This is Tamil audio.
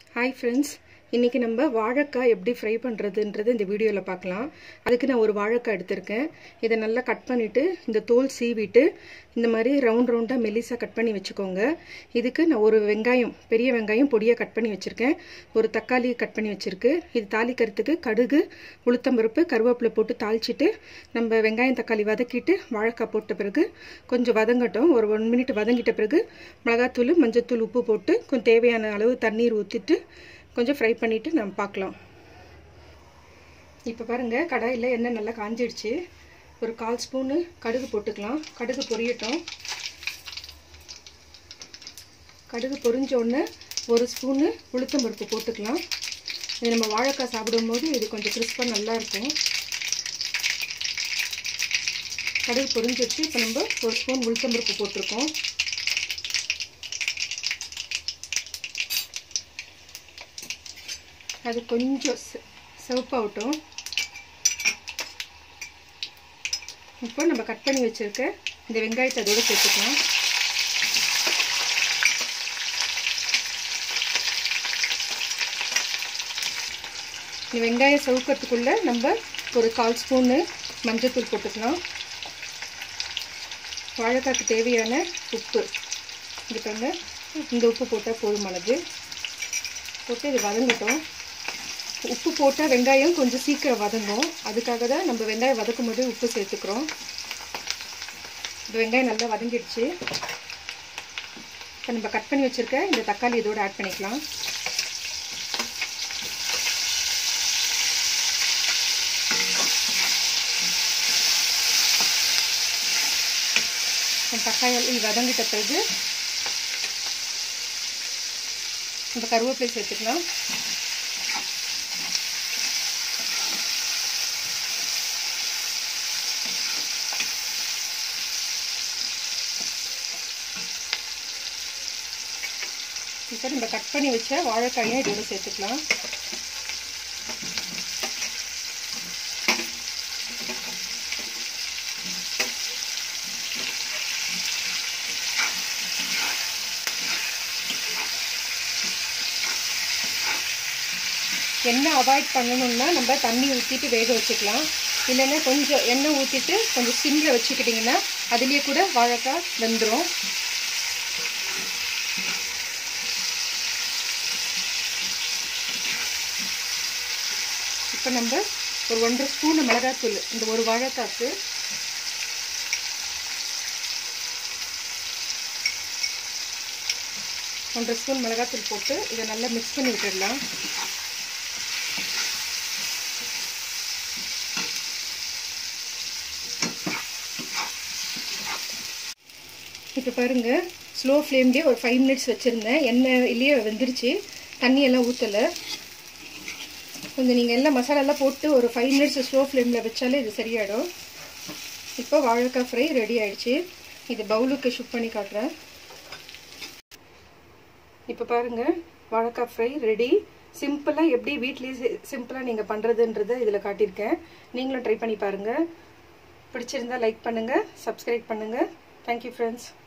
ஹாய் ஃப்ரெண்ட்ஸ் இன்றைக்கி நம்ம வாழைக்காய் எப்படி ஃப்ரை பண்ணுறதுன்றது இந்த வீடியோவில் பார்க்கலாம் அதுக்கு நான் ஒரு வாழைக்காய் எடுத்திருக்கேன் இதை நல்லா கட் பண்ணிவிட்டு இந்த தோல் சீவிட்டு இந்த மாதிரி ரவுண்ட் ரவுண்டாக மெலிசாக கட் பண்ணி வச்சுக்கோங்க இதுக்கு நான் ஒரு வெங்காயம் பெரிய வெங்காயம் பொடியாக கட் பண்ணி வச்சுருக்கேன் ஒரு தக்காளி கட் பண்ணி வச்சுருக்கு இது தாளிக்கிறதுக்கு கடுகு உளுத்தம்பருப்பு கருவேப்பிலை போட்டு தாளிச்சிட்டு நம்ம வெங்காயம் தக்காளி வதக்கிட்டு வாழைக்காய் போட்ட பிறகு கொஞ்சம் வதங்கட்டும் ஒரு ஒன் மினிட் வதங்கிட்ட பிறகு மிளகாத்தூள் மஞ்சத்தூள் உப்பு போட்டு கொஞ்சம் தேவையான அளவு தண்ணீர் ஊற்றிட்டு கொஞ்சம் ஃப்ரை பண்ணிவிட்டு நம்ம பார்க்கலாம் இப்போ பாருங்கள் கடாயில் எண்ணெய் நல்லா காஞ்சிடுச்சு ஒரு கால் ஸ்பூனு கடுகு போட்டுக்கலாம் கடுகு பொரியட்டும் கடுகு பொரிஞ்ச உடனே ஒரு ஸ்பூனு உளுத்தம்பருப்பு போட்டுக்கலாம் இது நம்ம வாழைக்காய் சாப்பிடும்போது இது கொஞ்சம் கிறிஸ்பாக நல்லாயிருக்கும் கடுகு பொரிஞ்சிடுச்சு இப்போ நம்ம ஒரு ஸ்பூன் உளுத்தம்பருப்பு போட்டிருக்கோம் அது கொஞ்சம் சிவப்பாகட்டும் இப்போ நம்ம கட் பண்ணி வச்சுருக்க இந்த வெங்காயத்தை அதோடு சேர்த்துக்கலாம் இந்த வெங்காயம் சவுக்கிறதுக்குள்ளே நம்ம ஒரு கால் ஸ்பூனு மஞ்சத்தூள் போட்டுக்கலாம் வாழைக்காய்க்கு தேவையான உப்பு இது பாருங்க இந்த உப்பு போட்டால் போதுமானது போட்டு இது வதங்கட்டும் உப்பு போட்டால் வெங்காயம் கொஞ்சம் சீக்கிரம் வதங்கும் அதுக்காக தான் நம்ம வெங்காயம் வதக்கும் போது உப்பு சேர்த்துக்கிறோம் இந்த வெங்காயம் நல்லா வதங்கிடுச்சு இப்போ நம்ம கட் பண்ணி வச்சுருக்க இந்த தக்காளி இதோடு ஆட் பண்ணிக்கலாம் தக்காளி வதங்கிட்ட பிறகு நம்ம கருவேப்பிலை சேர்த்துக்கலாம் இப்போ நம்ம கட் பண்ணி வச்ச வாழைக்காயை இதோட சேர்த்துக்கலாம் எண்ணெய் அவாய்ட் பண்ணணும்னா நம்ம தண்ணி ஊற்றிட்டு வேக வச்சுக்கலாம் இல்லைன்னா கொஞ்சம் எண்ணெய் ஊற்றிட்டு கொஞ்சம் சிம்மில் வச்சுக்கிட்டிங்கன்னா அதுலேயே கூட வாழைக்காய் வெந்துடும் இப்போ நம்ம ஒரு ஒன்றரை ஸ்பூன் மிளகாத்தூள் இந்த ஒரு வாழைக்காய்க்கு ஒன்றரை ஸ்பூன் மிளகாத்தூள் போட்டு இதை நல்லா மிக்ஸ் பண்ணி விட்டுடலாம் இப்போ பாருங்கள் ஸ்லோ ஃப்ளேம்லேயே ஒரு ஃபைவ் மினிட்ஸ் வச்சுருந்தேன் எண்ணெய் இல்லையே வெந்துருச்சு தண்ணியெல்லாம் ஊற்றலை கொஞ்சம் நீங்கள் எல்லாம் மசாலாலாம் போட்டு ஒரு ஃபைவ் மினிட்ஸ் ஸ்லோ ஃப்ளேமில் வச்சாலே இது சரியாயிடும் இப்போ வாழைக்காய் ஃப்ரை ரெடி ஆயிடுச்சு இது பவுலுக்கு ஷிஃப்ட் பண்ணி காட்டுறேன் இப்போ பாருங்கள் வாழைக்காய் ஃப்ரை ரெடி சிம்பிளாக எப்படி வீட்லேயே சிம்பிளாக நீங்கள் பண்ணுறதுன்றதை இதில் காட்டியிருக்கேன் நீங்களும் ட்ரை பண்ணி பாருங்கள் பிடிச்சிருந்தா லைக் பண்ணுங்கள் சப்ஸ்கிரைப் பண்ணுங்கள் தேங்க்யூ ஃப்ரெண்ட்ஸ்